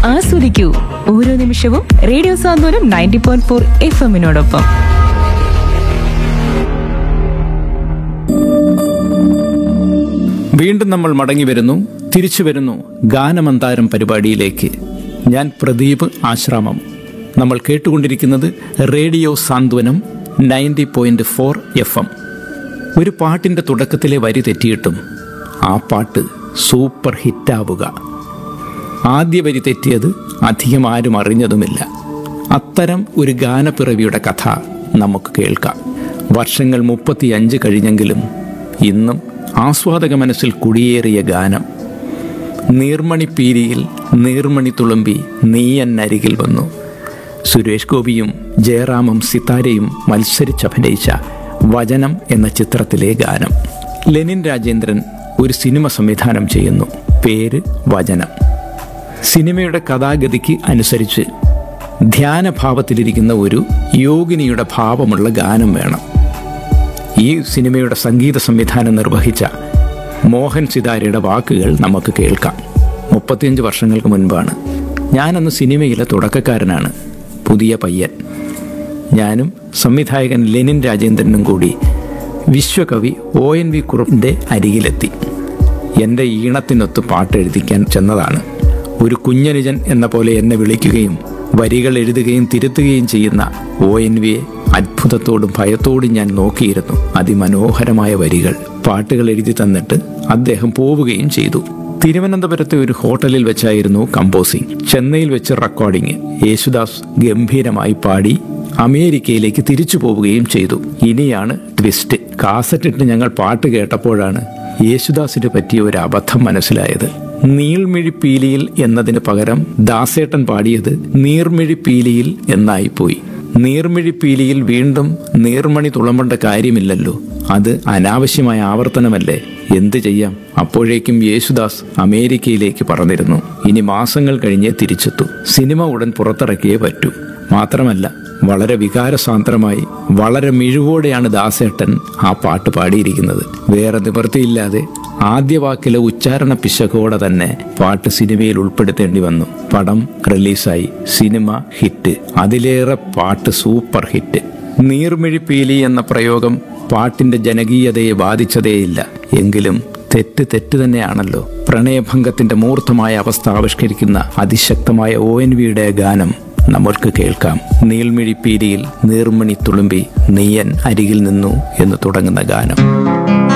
ആസ്വദിക്കൂ ഓരോ നിമിഷവും radio Santhwanam ninety point four F എമ്മിനോടൊപ്പം വീണ്ടും നമ്മൾ മടങ്ങി വരുന്നു തിരിച്ചു വരുന്നു ഗാനമന്താരം പരിപാടിയിലേക്ക് ഞാൻ പ്രദീപ് ആശ്രാമം നമ്മൾ കേട്ടുകൊണ്ടിരിക്കുന്നത് radio Santhwanam ninety point four F M ഒരു പാട്ടിൻ്റെ തുടക്കത്തിലെ വരി തെറ്റിയിട്ടും ആ പാട്ട് സൂപ്പർ ഹിറ്റാവുക ആദ്യ വരി തെറ്റിയത് അധികം ആരും അറിഞ്ഞതുമില്ല അത്തരം ഒരു ഗാനപ്പിറവിയുടെ കഥ നമുക്ക് കേൾക്കാം വർഷങ്ങൾ മുപ്പത്തിയഞ്ച് കഴിഞ്ഞെങ്കിലും ഇന്നും ആസ്വാദക മനസ്സിൽ കുടിയേറിയ ഗാനം നീർമണി പീരിയിൽ നീർമണി തുളുമ്പി നീയന്നരികിൽ വന്നു സുരേഷ് ഗോപിയും ജയറാമും സിതാരയും മത്സരിച്ചഭിനയിച്ച വചനം എന്ന ചിത്രത്തിലെ ഗാനം ലെനിൻ രാജേന്ദ്രൻ ഒരു സിനിമ സംവിധാനം ചെയ്യുന്നു പേര് വചനം സിനിമയുടെ കഥാഗതിക്ക് അനുസരിച്ച് ധ്യാനഭാവത്തിലിരിക്കുന്ന ഒരു യോഗിനിയുടെ ഭാവമുള്ള ഗാനം വേണം ഈ സിനിമയുടെ സംഗീത സംവിധാനം നിർവഹിച്ച മോഹൻ സിതാരയുടെ വാക്കുകൾ നമുക്ക് കേൾക്കാം മുപ്പത്തിയഞ്ച് വർഷങ്ങൾക്ക് മുൻപാണ് ഞാനന്ന് സിനിമയിലെ തുടക്കക്കാരനാണ് പുതിയ പയ്യൻ ഞാനും സംവിധായകൻ ലെനിൻ രാജേന്ദ്രനും കൂടി വിശ്വകവി ഒ എൻ വി കുറുപ്പിൻ്റെ അരികിലെത്തി എൻ്റെ ഈണത്തിനൊത്ത് പാട്ട് എഴുതിക്കാൻ ചെന്നതാണ് ഒരു കുഞ്ഞനുജൻ എന്ന പോലെ എന്നെ വിളിക്കുകയും വരികൾ എഴുതുകയും തിരുത്തുകയും ചെയ്യുന്ന ഒ എൻ വിയെ അത്ഭുതത്തോടും ഭയത്തോടും ഞാൻ നോക്കിയിരുന്നു അതിമനോഹരമായ വരികൾ പാട്ടുകൾ എഴുതി തന്നിട്ട് അദ്ദേഹം പോവുകയും ചെയ്തു തിരുവനന്തപുരത്തെ ഒരു ഹോട്ടലിൽ വെച്ചായിരുന്നു കമ്പോസിംഗ് ചെന്നൈയിൽ വെച്ച് റെക്കോർഡിംഗ് യേശുദാസ് ഗംഭീരമായി പാടി അമേരിക്കയിലേക്ക് തിരിച്ചു പോവുകയും ചെയ്തു ഇനിയാണ് ട്വിസ്റ്റ് കാസറ്റിട്ട് ഞങ്ങൾ പാട്ട് കേട്ടപ്പോഴാണ് യേശുദാസിന് പറ്റിയ ഒരു അബദ്ധം മനസ്സിലായത് നീൾമിഴി പീലിയിൽ എന്നതിന് പകരം ദാസേട്ടൻ പാടിയത് നീർമിഴി പീലിയിൽ എന്നായിപ്പോയി നീർമിഴി പീലിയിൽ വീണ്ടും നീർമണി തുളമ്പേണ്ട കാര്യമില്ലല്ലോ അത് അനാവശ്യമായ ആവർത്തനമല്ലേ എന്ത് ചെയ്യാം അപ്പോഴേക്കും യേശുദാസ് അമേരിക്കയിലേക്ക് പറഞ്ഞിരുന്നു ഇനി മാസങ്ങൾ കഴിഞ്ഞേ തിരിച്ചെത്തൂ സിനിമ ഉടൻ പുറത്തിറക്കിയേ പറ്റൂ മാത്രമല്ല വളരെ വികാരസാന്ദ്രമായി വളരെ മിഴിവോടെയാണ് ദാസേട്ടൻ ആ പാട്ട് പാടിയിരിക്കുന്നത് വേറെ നിവൃത്തിയില്ലാതെ ആദ്യ വാക്കിലെ ഉച്ചാരണ പിശകോടെ തന്നെ പാട്ട് സിനിമയിൽ ഉൾപ്പെടുത്തേണ്ടി വന്നു പടം റിലീസായി സിനിമ ഹിറ്റ് അതിലേറെ പാട്ട് സൂപ്പർ ഹിറ്റ് നീർമിഴി പീലി എന്ന പ്രയോഗം പാട്ടിന്റെ ജനകീയതയെ ബാധിച്ചതേയില്ല എങ്കിലും തെറ്റ് തെറ്റ് തന്നെയാണല്ലോ പ്രണയഭംഗത്തിന്റെ മൂർത്തമായ അവസ്ഥ ആവിഷ്കരിക്കുന്ന അതിശക്തമായ ഒ എൻ വിയുടെ ഗാനം നമ്മൾക്ക് കേൾക്കാം നീൾമിഴി പീലിയിൽ നീർമണി തുളുമ്പി നീയൻ അരികിൽ നിന്നു എന്ന് തുടങ്ങുന്ന ഗാനം